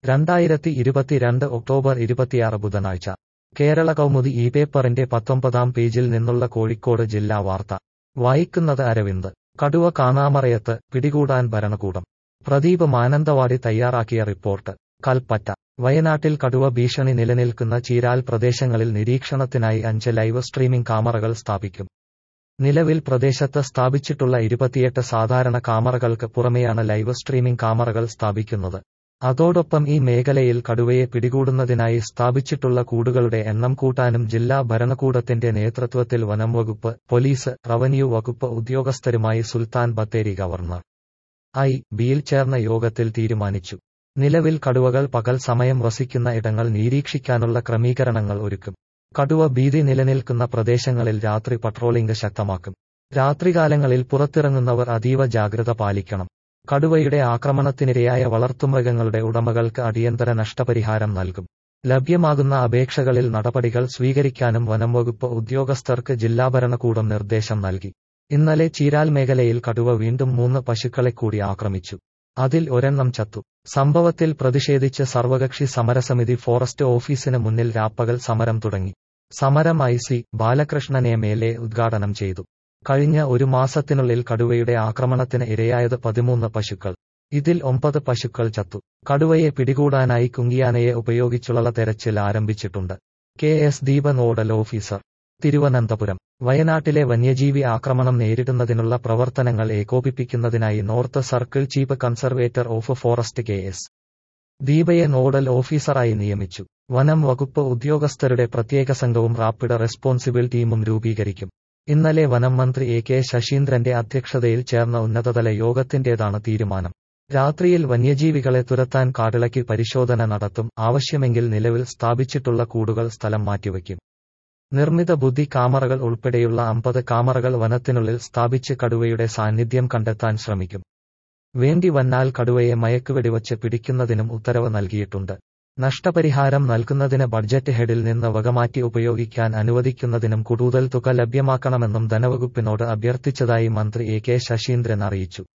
രണ്ടായിരത്തി ഇരുപത്തിരണ്ട് ഒക്ടോബർ ഇരുപത്തിയാറ് ബുധനാഴ്ച കേരള കൗമുദി ഈ പേപ്പറിന്റെ പത്തൊമ്പതാം പേജിൽ നിന്നുള്ള കോഴിക്കോട് ജില്ലാ വാർത്ത വായിക്കുന്നത് അരവിന്ദ് കടുവ കാണാമറയത്ത് പിടികൂടാൻ ഭരണകൂടം പ്രദീപ് മാനന്തവാടി തയ്യാറാക്കിയ റിപ്പോർട്ട് കൽപ്പറ്റ വയനാട്ടിൽ കടുവ ഭീഷണി നിലനിൽക്കുന്ന ചീരാൽ പ്രദേശങ്ങളിൽ നിരീക്ഷണത്തിനായി അഞ്ച് ലൈവ് സ്ട്രീമിംഗ് കാമറകൾ സ്ഥാപിക്കും നിലവിൽ പ്രദേശത്ത് സ്ഥാപിച്ചിട്ടുള്ള ഇരുപത്തിയെട്ട് സാധാരണ കാമറകൾക്ക് പുറമെയാണ് ലൈവ് സ്ട്രീമിംഗ് കാമറകൾ സ്ഥാപിക്കുന്നത് അതോടൊപ്പം ഈ മേഖലയിൽ കടുവയെ പിടികൂടുന്നതിനായി സ്ഥാപിച്ചിട്ടുള്ള കൂടുകളുടെ എണ്ണം കൂട്ടാനും ജില്ലാ ഭരണകൂടത്തിന്റെ നേതൃത്വത്തിൽ വനം വകുപ്പ് പോലീസ് റവന്യൂ വകുപ്പ് ഉദ്യോഗസ്ഥരുമായി സുൽത്താൻ ബത്തേരി ഗവർണർ ഐ ബിയിൽ ചേർന്ന യോഗത്തിൽ തീരുമാനിച്ചു നിലവിൽ കടുവകൾ പകൽ സമയം വസിക്കുന്ന ഇടങ്ങൾ നിരീക്ഷിക്കാനുള്ള ക്രമീകരണങ്ങൾ ഒരുക്കും കടുവ ഭീതി നിലനിൽക്കുന്ന പ്രദേശങ്ങളിൽ രാത്രി പട്രോളിംഗ് ശക്തമാക്കും രാത്രികാലങ്ങളിൽ പുറത്തിറങ്ങുന്നവർ അതീവ ജാഗ്രത പാലിക്കണം കടുവയുടെ ആക്രമണത്തിനിരയായ വളർത്തുമൃഗങ്ങളുടെ ഉടമകൾക്ക് അടിയന്തര നഷ്ടപരിഹാരം നൽകും ലഭ്യമാകുന്ന അപേക്ഷകളിൽ നടപടികൾ സ്വീകരിക്കാനും വനം വകുപ്പ് ഉദ്യോഗസ്ഥർക്ക് ജില്ലാ ഭരണകൂടം നിർദ്ദേശം നൽകി ഇന്നലെ ചീരാൽ മേഖലയിൽ കടുവ വീണ്ടും മൂന്ന് പശുക്കളെ കൂടി ആക്രമിച്ചു അതിൽ ഒരെണ്ണം ചത്തു സംഭവത്തിൽ പ്രതിഷേധിച്ച് സർവകക്ഷി സമരസമിതി ഫോറസ്റ്റ് ഓഫീസിന് മുന്നിൽ രാപ്പകൽ സമരം തുടങ്ങി സമരം I C Balakrishnan M L A ഉദ്ഘാടനം ചെയ്തു കഴിഞ്ഞ ഒരു മാസത്തിനുള്ളിൽ കടുവയുടെ ആക്രമണത്തിന് ഇരയായത് പതിമൂന്ന് പശുക്കൾ ഇതിൽ ഒമ്പത് പശുക്കൾ ചത്തു കടുവയെ പിടികൂടാനായി കുങ്കിയാനയെ ഉപയോഗിച്ചുള്ള തെരച്ചിൽ ആരംഭിച്ചിട്ടുണ്ട് K S Deepa nodal officer Thiruvananthapuram വയനാട്ടിലെ വന്യജീവി ആക്രമണം നേരിടുന്നതിനുള്ള പ്രവർത്തനങ്ങൾ ഏകോപിപ്പിക്കുന്നതിനായി north circle chief conservator of forest K S ദീപയെ നോഡൽ ഓഫീസറായി നിയമിച്ചു വനം വകുപ്പ് ഉദ്യോഗസ്ഥരുടെ പ്രത്യേക സംഘവും റാപ്പിഡ് റെസ്പോൺസിബിൾ ടീമും രൂപീകരിക്കും ഇന്നലെ വനം മന്ത്രി എ കെ ശശീന്ദ്രന്റെ അധ്യക്ഷതയിൽ ചേർന്ന ഉന്നതതല യോഗത്തിന്റേതാണ് തീരുമാനം രാത്രിയിൽ വന്യജീവികളെ തുരത്താൻ കാടിളക്കി പരിശോധന നടത്തും ആവശ്യമെങ്കിൽ നിലവിൽ സ്ഥാപിച്ചിട്ടുള്ള കൂടുകൾ സ്ഥലം മാറ്റിവയ്ക്കും നിർമ്മിത ബുദ്ധി കാമറകൾ ഉൾപ്പെടെയുള്ള അമ്പത് കാമറകൾ വനത്തിനുള്ളിൽ സ്ഥാപിച്ച് കടുവയുടെ സാന്നിധ്യം കണ്ടെത്താൻ ശ്രമിക്കും വേണ്ടി വന്നാൽ കടുവയെ മയക്കുവെടിവച്ച് പിടിക്കുന്നതിനും ഉത്തരവ് നൽകിയിട്ടുണ്ട് നഷ്ടപരിഹാരം നൽകുന്നതിന് ബഡ്ജറ്റ് ഹെഡിൽ നിന്ന് വകമാറ്റി ഉപയോഗിക്കാൻ അനുവദിക്കുന്നതിനും കൂടുതൽ തുക ലഭ്യമാക്കണമെന്നും ധനവകുപ്പിനോട് അഭ്യർത്ഥിച്ചതായി മന്ത്രി എ കെ ശശീന്ദ്രൻ അറിയിച്ചു